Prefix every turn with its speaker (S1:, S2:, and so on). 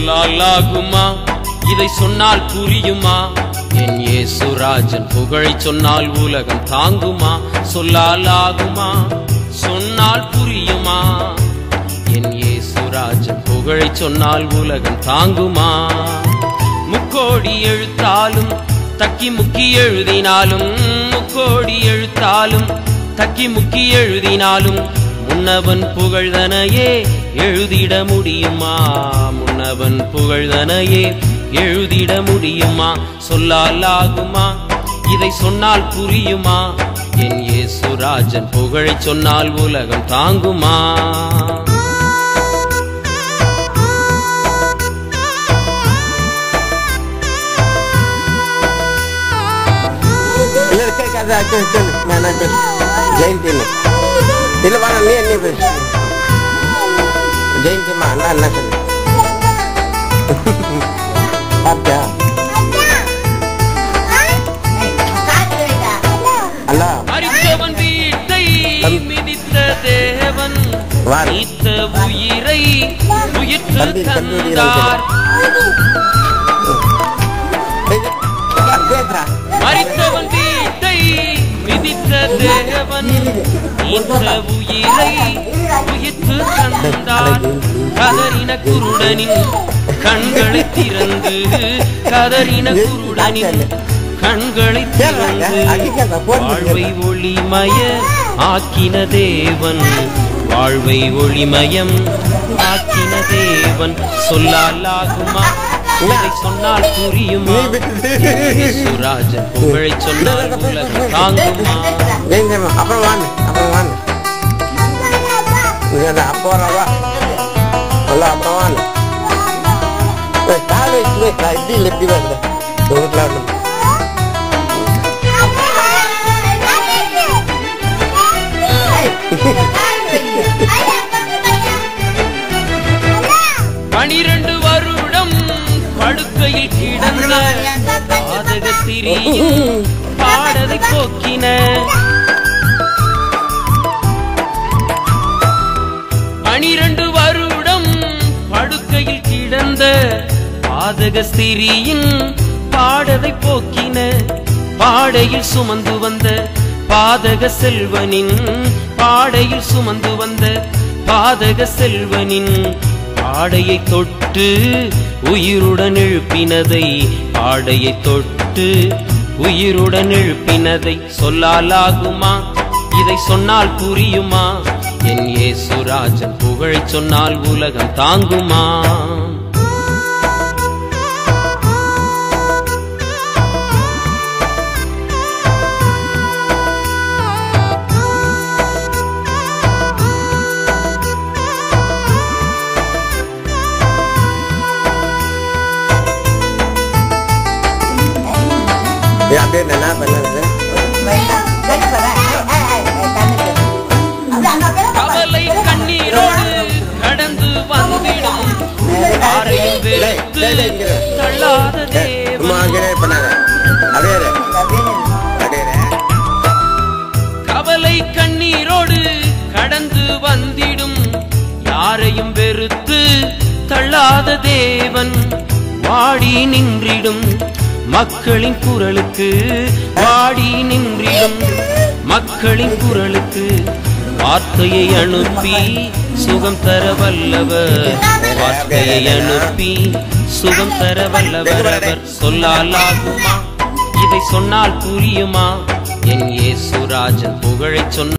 S1: சொல்லாலாகுமா இதை சொன்னால் புரியுமா என் இயேசுராஜன் புகழை சொன்னால் உலகம் தாங்குமா சொல்லாலாகுமா சொன்னால் புரியுமா என் இயேசுராஜன் புகழை சொன்னால் உலகம் தாங்குமா முக்கோடி எழுத்தாலும் தக்கி முக்கி எழுதினாலும் முக்கோடி எழுத்தாலும் தக்கி முக்கி எழுதினாலும் முன்னவன் புகழ்தனையே எழுதிட முடியுமா முன்னவன் புகழ்தனையே எழுதிட முடியுமா சொல்லாலாகுமா இதை சொன்னால் புரியுமா என் இயேசுராஜன் புகழை சொன்னால் உலகம் தாங்குமா
S2: இல்ல கேட்காத சொல்லு சொல்லு நான் நான் பேசு ஜெயந்தின்னு இல்ல வேணாம் நீ என்ன பேசு ஜெயந்திமா அண்ணா என்ன சொல்லு சாப்பிட்டியா அல்லா
S1: மறித்தவன் வீட்டை மிதித்த தேவன்
S2: வாரு.
S1: நீத்த உயிரை உயிர்த்து
S2: தம்பி, தம்பி,
S1: தந்தார்
S2: பேசுறா
S1: மறித்தவன் வீட்டை மிதித்த தேவன் நீத்த உயிரை உயிர்த்து தந்தார் கதறின குருடனின் கண்களை திறந்து கதறின குருடனின் கண்களை திறந்து வாழ்வை ஒளிமய ஆக்கின தேவன் வாழ்வை ஒளிமயம் ஆக்கின தேவன் சொல்லாலாகுமா இதை சொன்னால் புரியுமா சுராஜன் புகழை சொன்னால் உலகம் தாங்குமா
S2: ஜெயந்திமா அப்புறம் வாங்க அப்புறம் வாங்க நீங்க அந்த அப்போ வரவா அல்ல அப்புறம் வாங்க ஏய், கால் வச்சு வை. நான் இப்படி இல்லை இப்படி வருது வீட்டில் வரணும்
S1: பனிரெண்டு வருடம் படுக்கையில் கிடந்த பாதக திரியும் பாடதை போக்கின பனிரெண்டு வருடம் படுக்கையில் கிடந்த பாதக ஸ்திரியின் பாடதை போக்கின பாடையில் சுமந்து வந்த பாதக செல்வனின் பாடையில் சுமந்து வந்த பாதக செல்வனின் பாடையை தொட்டு உயிருடன் எழுப்பினதை பாடையை தொட்டு உயிருடன் எழுப்பினதை சொல்லாலாகுமா இதை சொன்னால் புரியுமா என் இயேசுராஜன் புகழை சொன்னால் உலகம் தாங்குமா
S2: ஏய், அப்படியே என்ன பண்ணது
S1: கவலை கண்ணீரோடு கடந்து வந்திடும் யாரையும் வெறுத்து தள்ளாத
S2: சும்மா
S1: தேவன்
S2: அங்கே பண்ணாங்க அப்படியே இரு. அப்படியே இரு.
S1: கவலை கண்ணீரோடு கடந்து வந்திடும் யாரையும் வெறுத்து தள்ளாத தேவன் வாடி நின்றிடும் மக்களின் குரலுக்கு வாடி நின்றிடும் மக்களின் குரலுக்கு வார்த்தையை அனுப்பி சுகம் தர வல்லவர் வார்த்தையை அனுப்பி சுகம் தர வல்லவர் அவர் சொல்லாலாகுமா இதை சொன்னால் புரியுமா என் இயேசுராஜன் புகழை சொன்ன